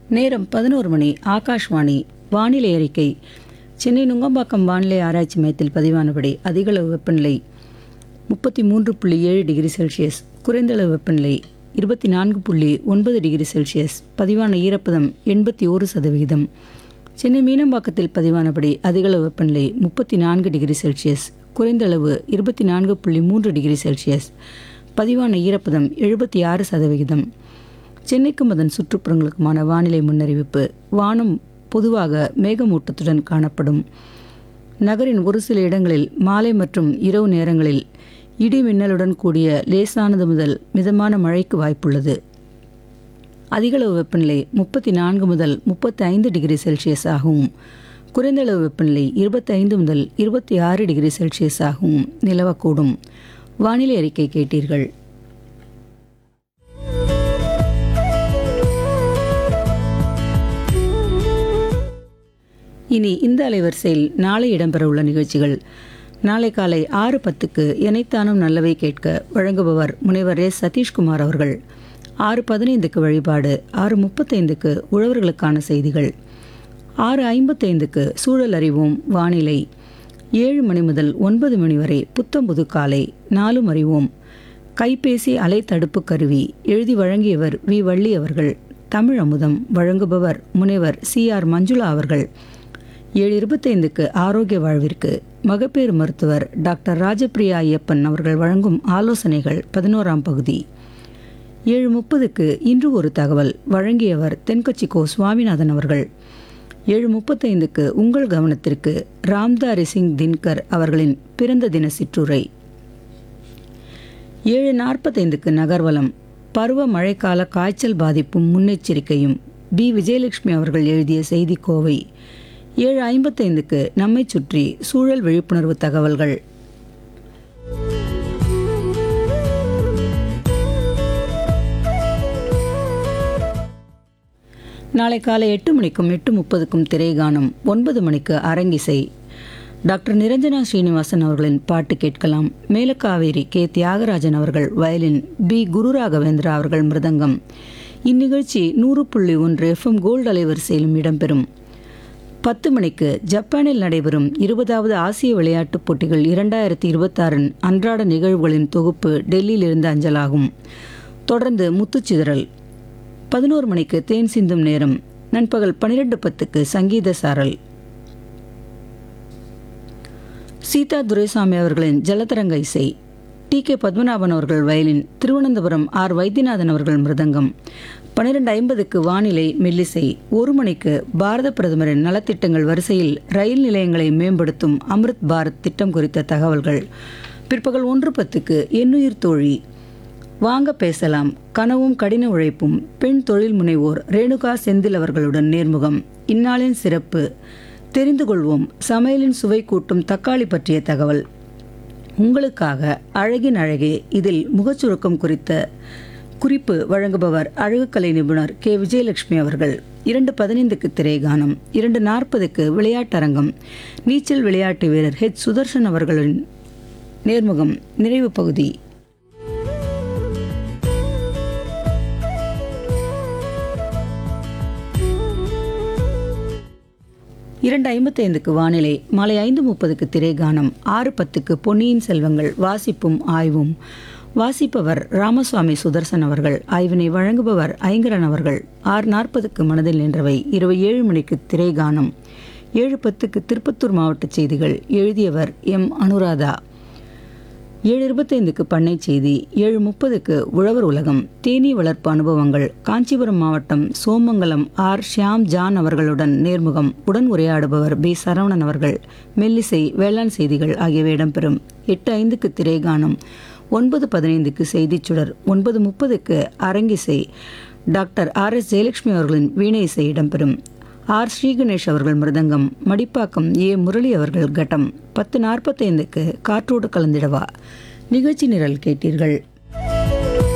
நேரம் பதினோரு மணி ஆகாஷ்வாணி வானிலை அறிக்கை சென்னை நுங்கம்பாக்கம் வானிலை ஆராய்ச்சி மையத்தில் பதிவானபடி அதிகளவு வெப்பநிலை முப்பத்தி மூன்று புள்ளி ஏழு டிகிரி செல்சியஸ் குறைந்தளவு வெப்பநிலை இருபத்தி நான்கு புள்ளி ஒன்பது டிகிரி செல்சியஸ் பதிவான ஈரப்பதம் எண்பத்தி ஓரு சதவிகிதம் சென்னை மீனம்பாக்கத்தில் பதிவானபடி அதிகளவு வெப்பநிலை முப்பத்தி நான்கு டிகிரி செல்சியஸ் குறைந்தளவு இருபத்தி நான்கு புள்ளி மூன்று டிகிரி செல்சியஸ் பதிவான ஈரப்பதம் எழுபத்தி ஆறு சதவிகிதம் சென்னைக்கும் அதன் சுற்றுப்புறங்களுக்குமான வானிலை முன்னறிவிப்பு வானம் பொதுவாக மேகமூட்டத்துடன் காணப்படும் நகரின் ஒரு சில இடங்களில் மாலை மற்றும் இரவு நேரங்களில் இடி மின்னலுடன் கூடிய லேசானது முதல் மிதமான மழைக்கு வாய்ப்புள்ளது அதிகளவு வெப்பநிலை முப்பத்தி நான்கு முதல் முப்பத்தி ஐந்து டிகிரி செல்சியஸ் ஆகவும் குறைந்தளவு வெப்பநிலை இருபத்தைந்து முதல் இருபத்தி ஆறு டிகிரி செல்சியஸ் ஆகவும் நிலவக்கூடும் வானிலை அறிக்கை கேட்டீர்கள் இனி இந்த அலைவரிசையில் நாளை இடம்பெறவுள்ள நிகழ்ச்சிகள் நாளை காலை ஆறு பத்துக்கு எனைத்தானும் நல்லவை கேட்க வழங்குபவர் முனைவர் எஸ் சதீஷ்குமார் அவர்கள் ஆறு பதினைந்துக்கு வழிபாடு ஆறு முப்பத்தைந்துக்கு உழவர்களுக்கான செய்திகள் ஆறு ஐம்பத்தைந்துக்கு சூழல் அறிவோம் வானிலை ஏழு மணி முதல் ஒன்பது மணி வரை புத்தம்புது காலை நாலும் அறிவோம் கைபேசி அலைத்தடுப்பு கருவி எழுதி வழங்கியவர் வி வள்ளி அவர்கள் தமிழ் அமுதம் வழங்குபவர் முனைவர் சி ஆர் மஞ்சுளா அவர்கள் ஏழு இருபத்தைந்துக்கு ஆரோக்கிய வாழ்விற்கு மகப்பேறு மருத்துவர் டாக்டர் ராஜபிரியா ஐயப்பன் அவர்கள் வழங்கும் ஆலோசனைகள் பதினோராம் பகுதி ஏழு முப்பதுக்கு இன்று ஒரு தகவல் வழங்கியவர் தென்கட்சி கோ சுவாமிநாதன் அவர்கள் ஏழு முப்பத்தைந்துக்கு உங்கள் கவனத்திற்கு ராம்தாரி சிங் தின்கர் அவர்களின் பிறந்த தின சிற்றுரை ஏழு நாற்பத்தைந்துக்கு நகர்வலம் பருவ மழைக்கால காய்ச்சல் பாதிப்பும் முன்னெச்சரிக்கையும் பி விஜயலட்சுமி அவர்கள் எழுதிய செய்தி கோவை ஏழு ஐம்பத்தைந்துக்கு நம்மை சுற்றி சூழல் விழிப்புணர்வு தகவல்கள் நாளை காலை எட்டு மணிக்கும் எட்டு முப்பதுக்கும் திரைகானம் ஒன்பது மணிக்கு அரங்கிசை டாக்டர் நிரஞ்சனா ஸ்ரீனிவாசன் அவர்களின் பாட்டு கேட்கலாம் மேலக்காவேரி கே தியாகராஜன் அவர்கள் வயலின் பி குருராகவேந்திரா அவர்கள் மிருதங்கம் இந்நிகழ்ச்சி நூறு புள்ளி ஒன்று எஃப்எம் கோல்டு அலைவரிசையிலும் இடம்பெறும் பத்து மணிக்கு ஜப்பானில் நடைபெறும் இருபதாவது ஆசிய விளையாட்டுப் போட்டிகள் இரண்டாயிரத்தி இருபத்தாறின் அன்றாட நிகழ்வுகளின் தொகுப்பு டெல்லியிலிருந்து அஞ்சலாகும் தொடர்ந்து முத்துச்சிதறல் பதினோரு மணிக்கு தேன் சிந்தும் நேரம் நண்பகல் பன்னிரெண்டு பத்துக்கு சங்கீத சாரல் சீதா துரைசாமி அவர்களின் ஜலதரங்க இசை டி கே பத்மநாபன் அவர்கள் வயலின் திருவனந்தபுரம் ஆர் வைத்தியநாதன் அவர்கள் மிருதங்கம் பன்னிரெண்டு ஐம்பதுக்கு வானிலை மெல்லிசை ஒரு மணிக்கு பாரத பிரதமரின் நலத்திட்டங்கள் வரிசையில் ரயில் நிலையங்களை மேம்படுத்தும் அம்ருத் பாரத் திட்டம் குறித்த தகவல்கள் பிற்பகல் ஒன்று பத்துக்கு எண்ணுயிர் தோழி வாங்க பேசலாம் கனவும் கடின உழைப்பும் பெண் தொழில் முனைவோர் ரேணுகா செந்தில் அவர்களுடன் நேர்முகம் இந்நாளின் சிறப்பு தெரிந்து கொள்வோம் சமையலின் சுவை கூட்டும் தக்காளி பற்றிய தகவல் உங்களுக்காக அழகின் அழகே இதில் முகச்சுருக்கம் குறித்த குறிப்பு வழங்குபவர் அழகுக்கலை நிபுணர் கே விஜயலட்சுமி அவர்கள் இரண்டு பதினைந்துக்கு திரைகானம் இரண்டு நாற்பதுக்கு விளையாட்டரங்கம் நீச்சல் விளையாட்டு வீரர் ஹெச் சுதர்ஷன் அவர்களின் நேர்முகம் நிறைவு பகுதி இரண்டு ஐம்பத்தைந்துக்கு வானிலை மாலை ஐந்து முப்பதுக்கு திரைகானம் ஆறு பத்துக்கு பொன்னியின் செல்வங்கள் வாசிப்பும் ஆய்வும் வாசிப்பவர் ராமசுவாமி சுதர்சன் அவர்கள் ஆய்வினை வழங்குபவர் ஐங்கரன் அவர்கள் ஆறு நாற்பதுக்கு மனதில் நின்றவை இரவு ஏழு மணிக்கு திரைகானம் ஏழு பத்துக்கு திருப்பத்தூர் மாவட்ட செய்திகள் எழுதியவர் எம் அனுராதா ஏழு இருபத்தைந்துக்கு பண்ணை செய்தி ஏழு முப்பதுக்கு உழவர் உலகம் தேனீ வளர்ப்பு அனுபவங்கள் காஞ்சிபுரம் மாவட்டம் சோமங்கலம் ஆர் ஷியாம் ஜான் அவர்களுடன் நேர்முகம் உடன் உரையாடுபவர் பி சரவணன் அவர்கள் மெல்லிசை வேளாண் செய்திகள் ஆகியவை இடம்பெறும் எட்டு ஐந்துக்கு திரைகானம் ஒன்பது பதினைந்துக்கு செய்திச் சுடர் ஒன்பது முப்பதுக்கு அரங்கிசை டாக்டர் ஆர் எஸ் ஜெயலட்சுமி அவர்களின் வீணை இசை இடம்பெறும் ஆர் ஸ்ரீகணேஷ் அவர்கள் மிருதங்கம் மடிப்பாக்கம் ஏ முரளி அவர்கள் கட்டம் பத்து நாற்பத்தைந்துக்கு காற்றோடு கலந்திடவா நிகழ்ச்சி நிரல் கேட்டீர்கள்